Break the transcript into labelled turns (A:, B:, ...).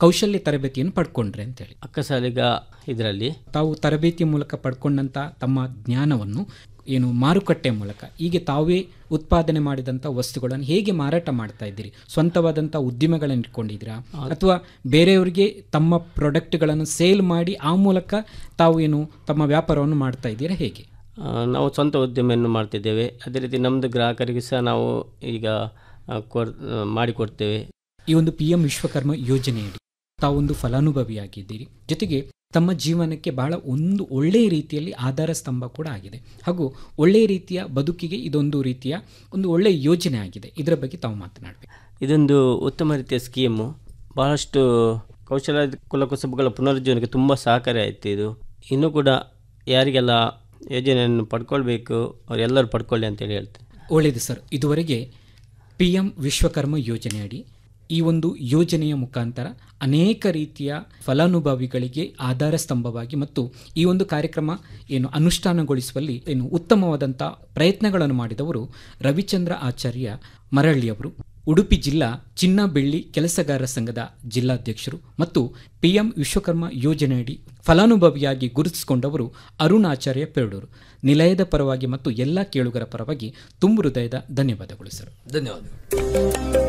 A: ಕೌಶಲ್ಯ ತರಬೇತಿಯನ್ನು ಪಡ್ಕೊಂಡ್ರೆ ಅಂತೇಳಿ
B: ಅಕ್ಕಸಾಲಿಗ ಇದರಲ್ಲಿ
A: ತಾವು ತರಬೇತಿ ಮೂಲಕ ಪಡ್ಕೊಂಡಂಥ ತಮ್ಮ ಜ್ಞಾನವನ್ನು ಏನು ಮಾರುಕಟ್ಟೆ ಮೂಲಕ ಹೀಗೆ ತಾವೇ ಉತ್ಪಾದನೆ ಮಾಡಿದಂಥ ವಸ್ತುಗಳನ್ನು ಹೇಗೆ ಮಾರಾಟ ಮಾಡ್ತಾ ಇದ್ದೀರಿ ಸ್ವಂತವಾದಂಥ ಉದ್ದಿಮೆಗಳನ್ನು ಇಟ್ಕೊಂಡಿದ್ದೀರಾ ಅಥವಾ ಬೇರೆಯವರಿಗೆ ತಮ್ಮ ಪ್ರಾಡಕ್ಟ್ಗಳನ್ನು ಸೇಲ್ ಮಾಡಿ ಆ ಮೂಲಕ ತಾವು ಏನು ತಮ್ಮ ವ್ಯಾಪಾರವನ್ನು ಮಾಡ್ತಾ ಇದ್ದೀರಾ ಹೇಗೆ
B: ಆ, ನಾವು ಸ್ವಂತ ಉದ್ಯಮೆಯನ್ನು ಮಾಡ್ತಿದ್ದೇವೆ ಅದೇ ರೀತಿ ನಮ್ಮದು ಗ್ರಾಹಕರಿಗೆ ಸಹ ನಾವು ಈಗ ಆ, ಕೊಡ್ ಆ, ಮಾಡಿಕೊಡ್ತೇವೆ
A: ಈ ಒಂದು ಪಿ ಎಂ ವಿಶ್ವಕರ್ಮ ಯೋಜನೆಯಡಿ ತಾವೊಂದು ಫಲಾನುಭವಿಯಾಗಿದ್ದೀರಿ ಜೊತೆಗೆ ತಮ್ಮ ಜೀವನಕ್ಕೆ ಬಹಳ ಒಂದು ಒಳ್ಳೆಯ ರೀತಿಯಲ್ಲಿ ಆಧಾರ ಸ್ತಂಭ ಕೂಡ ಆಗಿದೆ ಹಾಗೂ ಒಳ್ಳೆಯ ರೀತಿಯ ಬದುಕಿಗೆ ಇದೊಂದು ರೀತಿಯ ಒಂದು ಒಳ್ಳೆಯ ಯೋಜನೆ ಆಗಿದೆ ಇದರ ಬಗ್ಗೆ ತಾವು ಮಾತನಾಡಬೇಕು
B: ಇದೊಂದು ಉತ್ತಮ ರೀತಿಯ ಸ್ಕೀಮು ಬಹಳಷ್ಟು ಕೌಶಲ ಕುಲಕುಸಬಗಳ ಪುನರುಜ್ಜೀವನಕ್ಕೆ ತುಂಬ ಸಹಕಾರಿ ಆಯಿತು ಇದು ಇನ್ನೂ ಕೂಡ ಯಾರಿಗೆಲ್ಲ ಯೋಜನೆಯನ್ನು ಪಡ್ಕೊಳ್ಬೇಕು ಅವರೆಲ್ಲರೂ ಪಡ್ಕೊಳ್ಳಿ ಅಂತೇಳಿ ಹೇಳ್ತೇನೆ
A: ಒಳ್ಳೆಯದು ಸರ್ ಇದುವರೆಗೆ ಪಿ ಎಂ ವಿಶ್ವಕರ್ಮ ಯೋಜನೆಯಡಿ ಈ ಒಂದು ಯೋಜನೆಯ ಮುಖಾಂತರ ಅನೇಕ ರೀತಿಯ ಫಲಾನುಭವಿಗಳಿಗೆ ಆಧಾರ ಸ್ತಂಭವಾಗಿ ಮತ್ತು ಈ ಒಂದು ಕಾರ್ಯಕ್ರಮ ಏನು ಅನುಷ್ಠಾನಗೊಳಿಸುವಲ್ಲಿ ಏನು ಉತ್ತಮವಾದಂಥ ಪ್ರಯತ್ನಗಳನ್ನು ಮಾಡಿದವರು ರವಿಚಂದ್ರ ಆಚಾರ್ಯ ಮರಳ್ಳಿಯವರು ಉಡುಪಿ ಜಿಲ್ಲಾ ಚಿನ್ನ ಬೆಳ್ಳಿ ಕೆಲಸಗಾರ ಸಂಘದ ಜಿಲ್ಲಾಧ್ಯಕ್ಷರು ಮತ್ತು ಪಿಎಂ ವಿಶ್ವಕರ್ಮ ಯೋಜನೆಯಡಿ ಫಲಾನುಭವಿಯಾಗಿ ಗುರುತಿಸಿಕೊಂಡವರು ಅರುಣ್ ಆಚಾರ್ಯ ಪೇರೂರು ನಿಲಯದ ಪರವಾಗಿ ಮತ್ತು ಎಲ್ಲ ಕೇಳುಗರ ಪರವಾಗಿ ತುಂಬು ಹೃದಯದ ಧನ್ಯವಾದಗಳು ಸರ್
C: ಧನ್ಯವಾದಗಳು